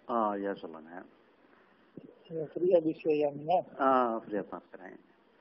ஆ ஐயா சொல்லுங்க ஃப்ரீயா பிஸி ஐயா நீங்க ஆ ஃப்ரீயாக தான் இருக்கிறேன்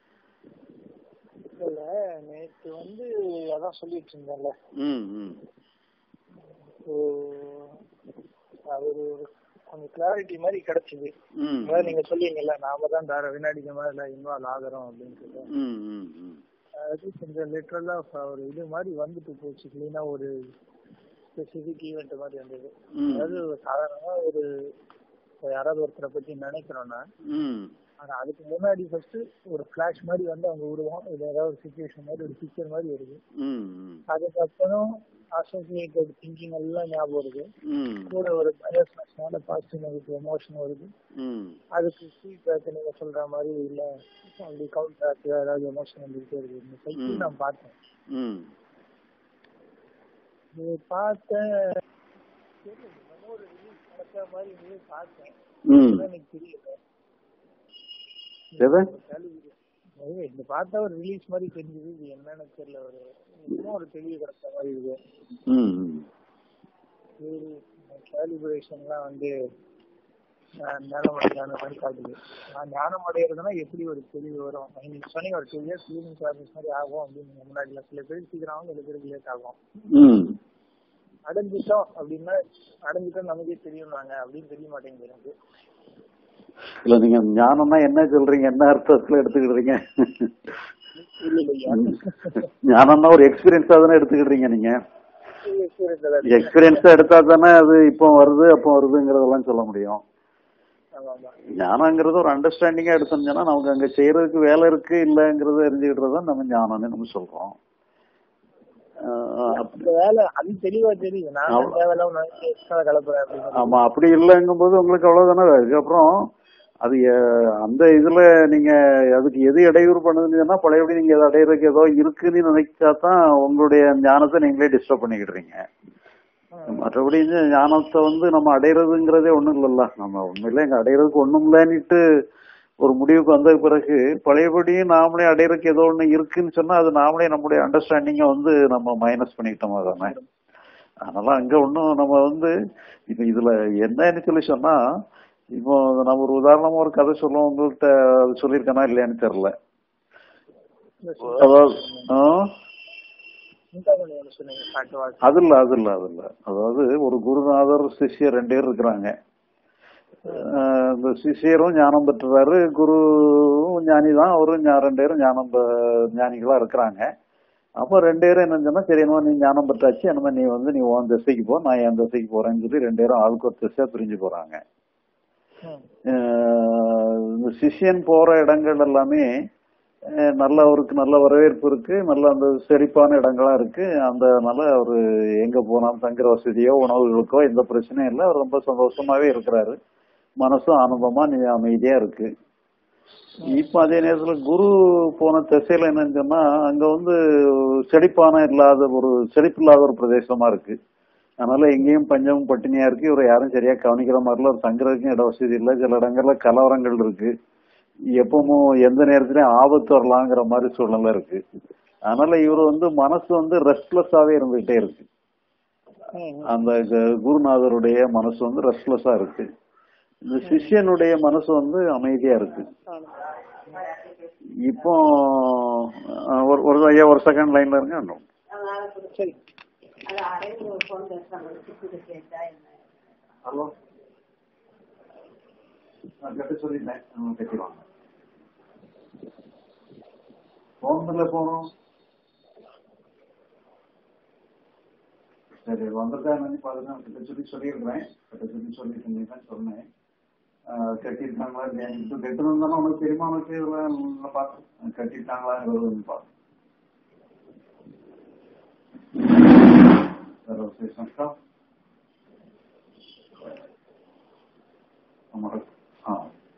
இல்ல நேற்று வந்து அதான் சொல்லிட்டு இருந்தேன்ல ம் ம் ஓ, அது ஒரு கொஞ்சம் கிளாரிட்டி மாதிரி கிடைச்சது ம் அதாவது நீங்க சொல்லிங்கல்ல நாம தான் தார வினாடிக்கு மேல இன்வால்வ் ஆகிறோம் அப்படின்னு சொல்லி ம் ம் ம் அது கொஞ்சம் லிட்டரலா ஒரு இது மாதிரி வந்துட்டு போச்சு கிளீனா ஒரு ஸ்பெசிபிக் ஈவெண்ட் மாதிரி வந்தது ம் அதாவது சாதாரணமா ஒரு இப்ப யாராவது ஒருத்தரை பத்தி நினைக்கிறோம்னா ம் ஆனா அதுக்கு முன்னாடி ஃபர்ஸ்ட் ஒரு ஃபிளாஷ் மாதிரி வந்து அவங்க உருவம் இது ஏதாவது ஒரு சுச்சுவேஷன் மாதிரி ஒரு பிக்சர் மாதிரி வருது ம் ம் அதுக்கப்புறம் அசோசியேட்டட் திங்கிங் எல்லாம் ஞாபகம் வருது ம் கூட ஒரு பயோஸ்னால பாசிட்டிவ் நெகட்டிவ் எமோஷன் வருது ம் அதுக்கு ஃபீட்பேக் நீங்க சொல்ற மாதிரி இல்ல அப்படி கவுண்டர் ஏதாவது எமோஷன் வந்துகிட்டே இருக்கு இந்த சைக்கிள் ம். நான் பார்த்தேன் ம் இது பார்த்தேன் தெரியல, என்னமோ ஒரு release நடக்கிற மாதிரி இருந்தது பார்த்தேன் ம் அதான் எனக்கு தெரியல எது கேள்வி- அது இந்த பார்த்தா ஒரு ரிலீஸ் மாதிரி தெரிஞ்சது இது என்னன்னு தெரியல ஒரு இன்னும் ஒரு தெளிவு கிடைச்ச மாதிரி இருக்கு ம் ம் கேலிபரேஷன்லாம் வந்து அஹ், ஞானம் அடையான மாதிரி காட்டுது நான் ஞானம் அடையிறதுனா எப்படி ஒரு தெளிவு வரும் நீங்க சொன்னீங்க ஒரு டூ இயர்ஸ் லிவிங் ப்ராசஸ் மாதிரி ஆகும் அப்படின்னு முன்னாடி சில பேருக்கு சீக்கிரம் ஆகும் சில பேருக்கு லேட் ஆகும் ம் அடைஞ்சிட்டோம் அப்படின்னா அடைஞ்சிட்டோம் நமக்கே தெரியும் நாங்க அப்படின்னு தெரிய மாட்டேங்குது எனக்கு இல்ல நீங்க ஞானம்னா என்ன சொல்றீங்க என்ன அர்த்தத்துல எடுத்துக்கிடுறீங்க இல்ல இல்லையா ஞானம்னா ஒரு எக்ஸ்பீரியன்ஸா தானே எடுத்துக்கிடுறீங்க நீங்க experience ஏதாவது எக்ஸ்பீரியன்ஸா எடுத்தா தானே அது இப்போ வருது அப்போ வருதுங்கிறதெல்லாம் சொல்ல முடியும் ஆமா ஆமா ஞானங்கிறது ஒரு அண்டர்ஸ்டாண்டிங்கா எடுத்தோம்னா நமக்கு அங்க செய்யறதுக்கு வேலை இருக்கு இல்லங்கிறத தெரிஞ்சுக்கிட்டு தான் நம்ம ஞானம்னு நம்ம சொல்றோம் ஆஹ் அப்ப- இந்த வேலை அது தெளிவா தெரியுது நான் அவ்வளவு. தேவையில்லாம நான் எக்ஸ்ட்ரா கலப்புறேன் அப்படின்னு ஆமா அப்படி இல்லைங்கும் போது உங்களுக்கு அவ்வளவுதானே அதுக்கப்புறம் அது எ- அந்த இதுல நீங்க அதுக்கு எது இடையூறு பண்ணுதுன்னு சொன்னா பழையபடி நீங்க அதை அடையிறதுக்கு ஏதோ இருக்குன்னு நினைச்சா தான் உங்களுடைய ஞானத்தை நீங்களே டிஸ்டர்ப் பண்ணிக்கிடுறீங்க மற்றபடி இந்த ஞானத்தை வந்து நம்ம அடையிறதுங்கிறதே ஒண்ணும் இல்லல்ல நம்ம உண்மையில இங்க அடையிறதுக்கு ஒண்ணும் இல்லன்னுட்டு ஒரு முடிவுக்கு வந்த பிறகு பழையபடி நாமளே அடையிறதுக்கு ஏதோ ஒண்ணு இருக்குன்னு சொன்னா அது நாமளே நம்முடைய அண்டர்ஸ்டாண்டிங்க வந்து நம்ம மைனஸ் பண்ணிக்கிட்டோமா தானே அதனால அங்க ஒண்ணும் நம்ம வந்து இப்ப இதுல என்னன்னு சொல்லி சொன்னா இப்போ நம்ம ஒரு உதாரணமா ஒரு கதை சொல்லுவோம் உங்கள்கிட்ட அது சொல்லியிருக்கேனா இல்லையான்னு தெரியல அதாவது ஆ? சிந்தாமணி ஒண்ணு சொன்னீங்க காட்டு வாழ்க்கை அது இல்ல அது இல்ல அது இல்ல அதாவது ஒரு குருநாதர் சிஷ்யர் ரெண்டு பேர் இருக்கிறாங்க அஹ் இந்த சிஷ்யரும் ஞானம் பெற்றுறாரு குருவும் ஞானி தான் அவரும் ஞா- ரெண்டு பேரும் ஞானம் பெ- ஞானிகளா இருக்கிறாங்க அப்போ ரெண்டு பேரும் என்ன சொன்னா சரி என்னமோ நீ ஞானம் பெற்றாச்சு என்னமோ நீ வந்து நீ உன் திசைக்கு போ நான் என் திசைக்கு போறேன்னு சொல்லி ரெண்டு பேரும் ஆளுக்கு ஒரு திசையா பிரிஞ்சு போறாங்க ம். அஹ் இந்த சிஷ்யன் போற இடங்கள் எல்லாமே அஹ் நல்ல அவருக்கு நல்ல வரவேற்பு இருக்கு நல்ல அந்த செழிப்பான இடங்களா இருக்கு அந்த நல்ல அவரு எங்க போனாலும் தங்குற வசதியோ உணவுகளுக்கோ எந்த பிரச்சனையும் இல்லை அவர் ரொம்ப சந்தோஷமாவே இருக்கிறாரு மனசும் ஆனந்தமா நீ அமைதியா இருக்கு இப்ப அதே நேரத்துல குரு போன திசையில என்னன்னு சொன்னா அங்க வந்து செழிப்பான இல்லாத ஒரு செழிப்பு இல்லாத ஒரு பிரதேசமா இருக்கு அதனால எங்கேயும் பஞ்சமும் பட்டினியா இருக்கு இவரை யாரும் சரியா கவனிக்கிற மாதிரில ஒரு தங்குறதுக்கும் இட வசதி இல்லை சில இடங்கள்ல கலவரங்கள் இருக்கு எப்பவும் எந்த நேரத்திலயும் ஆபத்து வரலாங்கிற மாதிரி சூழ்நிலை இருக்கு அதனால இவர் வந்து மனசு வந்து ரெஸ்ட்லெஸ்ஸாவே இருந்துகிட்டே இருக்கு ம். அந்த க- குருநாதருடைய மனசு வந்து ரெஸ்ட்லெஸ்ஸா இருக்கு இந்த சிஷ்யனுடைய மனசு வந்து அமைதியா இருக்கு இப்போ அஹ், ஒரு ஒரு ஐயா ஒரு செகண்ட் லைன்ல இருங்க இன்னும். சரி ஹலோ நான் கட்ட சொல்லிட்டேன் அவங்க கட்டிடுவாங்க போனதுல போனோம் சரி வந்துட்டா என்னன்னு பாருங்க கிட்ட சொல்லி சொல்லியிருக்கிறேன் கிட்ட சொல்லி சொல்லிட்டு சொன்னேன் ஆஹ் கட்டியிருக்காங்களா இல்லையா இப்போ கட்டிருந்தாலும் உனக்கு தெரியுமா உனக்கு இதெல்லாம் நான் பார்த்தேன் கட்டியிருக்காங்களாங்கிறது பார்த்தேன் வேற ஒரு விசேஷம் இருக்கா ஆமாம் ஆ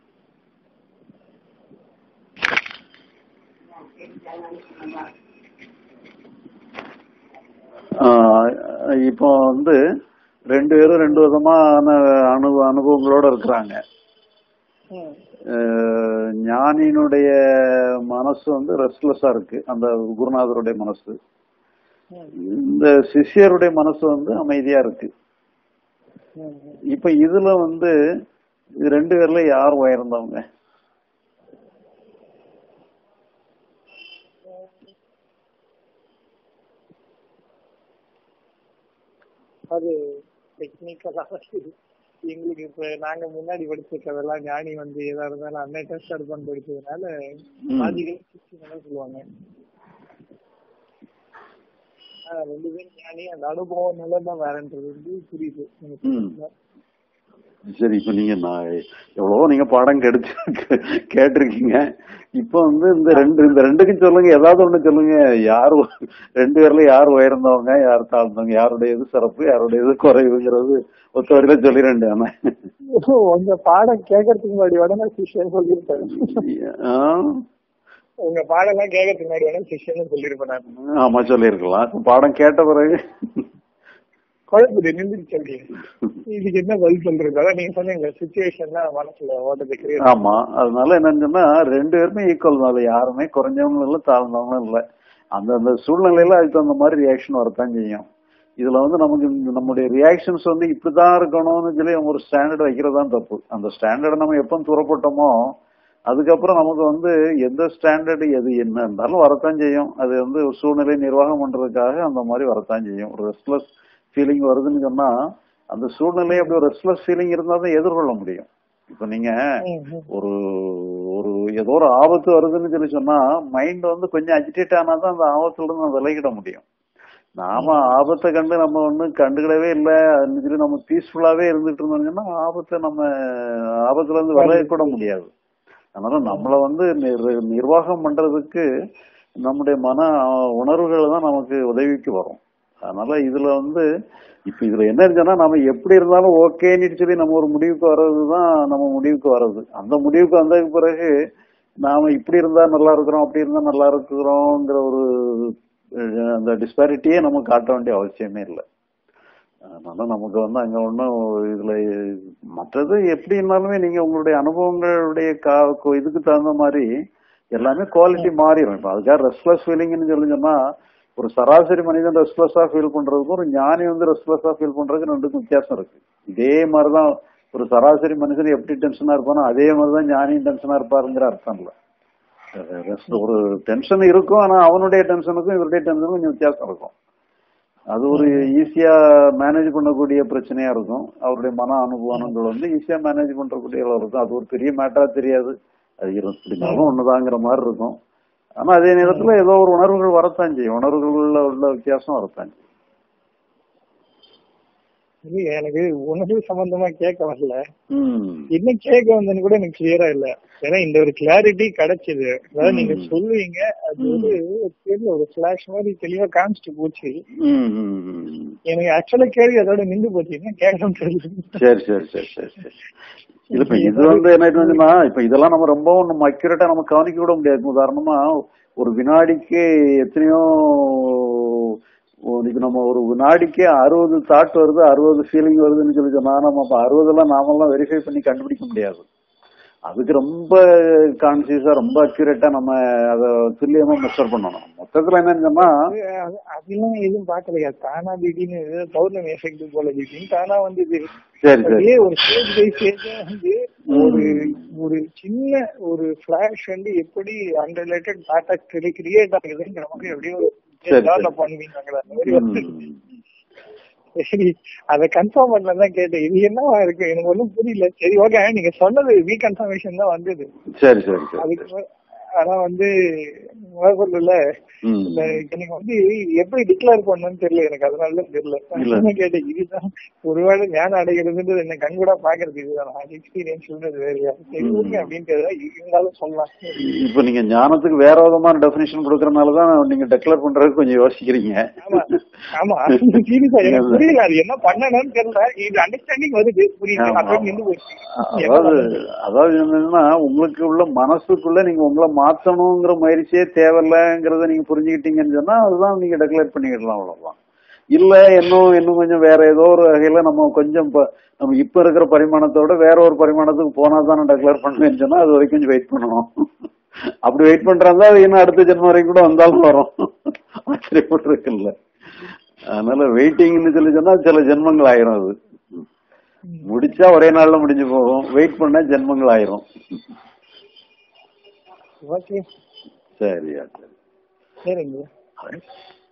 ஆஹ் இப்போ வந்து ரெண்டு பேரும் ரெண்டு விதமான அனு அனுபவங்களோட இருக்கிறாங்க ம். அஹ் ஞானியினுடைய மனசு வந்து ரெஸ்ட்லெஸ்ஸா இருக்கு அந்த குருநாதருடைய மனசு ம். இந்த சிஷ்யருடைய மனசு வந்து அமைதியா இருக்கு ம், ம். இப்ப இதுல வந்து இது ரெண்டு பேர்ல யார் உயர்ந்தவங்க அது டெக்னிக்கலா எங்களுக்கு இப்ப நாங்க முன்னாடி படிச்சிருக்கதெல்லாம் ஞானி வந்து எதா இருந்தாலும் அன்னைக்கு ஸ்டார்ட் பண்ணி படிச்சதுனால ம். பாதிகள் சிக்ஸ்டின் சொல்லுவாங்க ஆஹ் ரெண்டு பேரும் ஞானி அந்த அனுபவம் நிலைமை வேறன்றது வந்து புரியுது எனக்கு ம். சரி இப்ப நீங்க நான் எவ்வளவோ நீங்க பாடம் கெடுத்து கேட்டிருக்கீங்க இப்ப வந்து இந்த ரெண்டு இந்த ரெண்டுக்கும் சொல்லுங்க ஏதாவது ஒண்ணு சொல்லுங்க யார் உ- ரெண்டு பேர்ல யார் உயர்ந்தவங்க யார் தாழ்ந்தவங்க யாருடைய இது சிறப்பு யாருடைய இது குறைவுங்கிறது ஒத்த வரையில சொல்லிடுறேன் ஆனா உங்க பாடம் கேட்கறதுக்கு முன்னாடி உடனே சிஷ்யன் சொல்லியிருப்பேன் ஆ, உங்க பாடம் எல்லாம் கேட்கறதுக்கு முன்னாடி உடனே சிஷ்யன் சொல்லியிருப்பேன் நான் ஆமா சொல்லியிருக்கலாம் இப்ப பாடம் கேட்ட பிறகு குழப்பது நின்றுச்சு அப்படியே இதுக்கு என்ன பதில் சொல்றது அதான் நீங்க சொன்னீங்க சுச்சுவேஷன் தான் மனசுல ஓட்டத்தை கிரியேட் ஆமா அதனால என்னன்னு சொன்னா ரெண்டு பேருமே ஈக்குவல் தான் அதுல யாருமே குறைஞ்சவங்களும் இல்ல தாழ்ந்தவங்களும் இல்ல அந்த அந்த சூழ்நிலையில அதுக்கு தகுந்த மாதிரி ரியாக்ஷன் வரத்தான் செய்யும் இதுல வந்து நமக்கு இந்த நம்முடைய ரியாக்ஷன்ஸ் வந்து இப்படிதான் இருக்கணும்னு சொல்லி ஒரு ஸ்டாண்டர்ட் வைக்கிறது தான் தப்பு அந்த ஸ்டாண்டர்டை நம்ம எப்போ தூரப்பட்டோமோ அதுக்கப்புறம் நமக்கு வந்து எந்த ஸ்டாண்டர்டு எது என்ன இருந்தாலும் வரத்தான் செய்யும் அது வந்து ஒரு சூழ்நிலை நிர்வாகம் பண்றதுக்காக அந்த மாதிரி வரத்தான் செய்யும் ஒரு ரெஸ்ட்லெஸ் ஃபீலிங் வருதுன்னு சொன்னா அந்த சூழ்நிலையை அப்படி ஒரு ரெஸ்ட்லெஸ் ஃபீலிங் இருந்தா தான் எதிர்கொள்ள முடியும் இப்ப நீங்க ஒரு ஒரு ஏதோ ஒரு ஆபத்து வருதுன்னு சொல்லி சொன்னா மைண்ட் வந்து கொஞ்சம் அஜிடேட் ஆனாதான் அந்த ஆபத்துல இருந்து நம்ம விலகிட முடியும் நாம ஆபத்தை கண்டு நம்ம ஒண்ணும் கண்டுக்கிடவே இல்லை அப்படின்னு சொல்லி நம்ம பீஸ்ஃபுல்லாவே இருந்துட்டு இருந்தோம்னா ஆபத்தை நம்ம ஆபத்துல இருந்து விலக கூட முடியாது அதனால நம்மள வந்து நிர்- நிர்வாகம் பண்றதுக்கு நம்முடைய மன உணர்வுகள் தான் நமக்கு உதவிக்கு வரும் அதனால இதுல வந்து இப்ப இதுல என்ன இருந்துச்சுன்னா நம்ம எப்படி இருந்தாலும் ஓகேன்னு சொல்லி நம்ம ஒரு முடிவுக்கு வர்றதுதான் நம்ம முடிவுக்கு வர்றது அந்த முடிவுக்கு வந்ததுக்கு பிறகு நாம இப்படி இருந்தா நல்லா இருக்கிறோம் அப்படி இருந்தா நல்லா இருக்கிறோங்கிற ஒரு அஹ், அந்த டிஸ்பாரிட்டியே நம்ம காட்ட வேண்டிய அவசியமே இல்லை அதனால நமக்கு வந்து அங்க ஒன்றும் இதுல மற்றது எப்படி இருந்தாலுமே நீங்க உங்களுடைய அனுபவங்களுடைய கா- கொ- இதுக்கு தகுந்த மாதிரி எல்லாமே குவாலிட்டி மாறிடும் இப்ப அதுக்காக ரெஸ்ட்லெஸ் ஃபீலிங்னு சொல்லி சொன்னா ஒரு சராசரி மனிதன் ரெஸ்ட்லெஸ்ஸா ஃபீல் பண்றதுக்கும் ஒரு ஞானி வந்து ரெஸ்ட்லெஸ்ஸா ஃபீல் பண்றதுக்கு ரெண்டுக்கும் வித்தியாசம் இருக்கு இதே மாதிரிதான் ஒரு சராசரி மனுஷன் எப்படி டென்ஷனா இருப்பானோ அதே மாதிரிதான் ஞானியும் டென்ஷனா இருப்பாருங்கிற அர்த்தம் இல்ல அஹ் rest- ஒரு டென்ஷன் இருக்கும் ஆனா அவனுடைய டென்ஷனுக்கும் இவருடைய டென்ஷனுக்கும் கொஞ்சம் வித்தியாசம் இருக்கும் அது ஒரு ஈஸியா மேனேஜ் பண்ணக்கூடிய பிரச்சனையா இருக்கும் அவருடைய மன அனுபவங்கள் வந்து ஈஸியா மேனேஜ் பண்றக்கூடிய அளவு இருக்கும் அது ஒரு பெரிய மேட்டரா தெரியாது அது இருந்தாலும் ஒண்ணுதாங்கிற மாதிரி இருக்கும் ஆனா அதே நேரத்துல ஏதோ ஒரு உணர்வுகள் வரத்தான் செய்யும் உணர்வுகள்ல உள்ள வித்தியாசம் வரத்தான் செய்யும் இது எனக்கு உணர்வு சம்பந்தமா கேட்க வரல ம். என்ன கேட்க வந்தேன்னு கூட எனக்கு கிளியரா இல்ல ஏன்னா இந்த ஒரு கிளாரிட்டி கிடைச்சது அதாவது நீங்க ம். சொல்லுவீங்க அது வந்து தெரியல ஒரு ஃபிளாஷ் மாதிரி தெளிவா காமிச்சிட்டு போச்சு ம், ம், ம். எனக்கு ஆக்சுவலா கேள்வி அதோட நின்று போச்சு என்ன கேட்கணும் தெரியல சரி சரி சரி சரி சரி இல்ல இப்ப இது வந்து என்ன ஆயிடுச்சுன்னா இப்ப இதெல்லாம் நம்ம ரொம்பவும் நம்ம அக்யூரேட்டா நம்ம கவனிக்க கூட முடியாது உதாரணமா ஒரு வினாடிக்கு எத்தனையோ இன்னைக்கு நம்ம ஒரு வினாடிக்கே அறுபது தாட் வருது அறுபது ஃபீலிங் வருதுன்னு சொல்லி சொன்னா நம்ம அப்ப அறுபதெல்லாம் நாமெல்லாம் வெரிஃபை பண்ணி கண்டுபிடிக்க முடியாது அதுக்கு ரொம்ப கான்சியஸா ரொம்ப அக்யூரேட்டா நம்ம அதை துல்லியமா மெஷர் பண்ணணும் மொத்தத்துல என்னன்னு சொன்னா அது- அது- அதெல்லாம் எதுவும் பாக்கலையா தானா திடீர்னு ஏதோ பௌர்ணமி எஃபெக்ட் போல திடீர்னு தானா வந்து இது சரி சரி அப்படியே ஒரு ஸ்டேஜ் பை ஸ்டேஜா வந்து ஒரு ம். ஒரு சின்ன ஒரு ஃபிளாஷ் வந்து எப்படி அன்ரிலேட்டட் டாட்டா கிரியேட் ஆகுதுன்னு நமக்கு எப்படியோ சரி, டெவலப் சரி. பண்ணுவீங்களா அந்த மாதிரி வந்து ம். சரி அத கன்ஃபார்ம் பண்ணதான் கேட்டேன் இது என்னவா இருக்கு எனக்கு ஒண்ணும் புரியல சரி ஓகே நீங்க சொன்னது ரீகன்ஃபர்மேஷன் தான் வந்தது சரி சரி சரி அதுக்கு மு- ஆனா வந்து முதல்ல ம். இந்த எனக்கு வந்து எப்படி டிக்ளேர் பண்ணணும்னு தெரியல எனக்கு அதனால தான் தெரியல இல்ல. நான் கேட்டேன் இதுதான் ஒருவேளை ஞானம் அடைகிறதுன்றது என்ன கண் கூட பாக்குறது இதுதான் அது எக்ஸ்பீரியன்ஸ் சொல்றது வேறையா சரி ம். விடுங்க அப்படின்ட்டு ஏதாவது இருந்தாலும் சொல்லலாம் இப்ப நீங்க ஞானத்துக்கு வேற விதமான டெபினிஷன் கொடுக்கறதுனாலதான் நீங்க டெக்ளேர் பண்றதுக்கு கொஞ்சம் யோசிக்கிறீங்க ஆமா ஆமா சீரியஸா எனக்கு புரியல அது என்ன பண்ணணும்னு தெரியல இது அண்டர்ஸ்டாண்டிங் வருது புரியுது ஆமா, அப்படியே ஆமா. நின்று போச்சு என்ன அதாவது பண்றது? அதாவது என்னன்னா உங்களுக்கு உள்ள மனசுக்குள்ள நீங்க உங்களை மாத்தணுங்கிற முயற்சியே தேவையில்லைங்கிறத நீங்க புரிஞ்சுக்கிட்டீங்கன்னு சொன்னா அதுதான் நீங்க டெக்ளேர் பண்ணிக்கிடலாம் அவ்வளவுதான் இல்ல இன்னும் இன்னும் கொஞ்சம் வேற ஏதோ ஒரு வகையில நம்ம கொஞ்சம் ப- நம்ம இப்ப இருக்கிற பரிமாணத்தோட வேற ஒரு பரிமாணத்துக்கு போனா தானே டெக்ளேர் பண்ணுவேன்னு சொன்னா அது வரைக்கும் கொஞ்சம் வெயிட் பண்ணணும் அப்படி வெயிட் பண்றதா அது இன்னும் அடுத்த ஜென்மம் வரைக்கும் கூட வந்தாலும் வரும் ஆச்சரியப்பட்டிருக்குல்ல அதனால வெயிட்டிங்னு சொல்லி சொன்னா சில ஜென்மங்கள் ஆயிரும் அது முடிச்சா ஒரே நாள்ல முடிஞ்சு போகும் வெயிட் பண்ணா ஜென்மங்கள் ஆயிரும் ஓகே சரியா சரி சரிங்க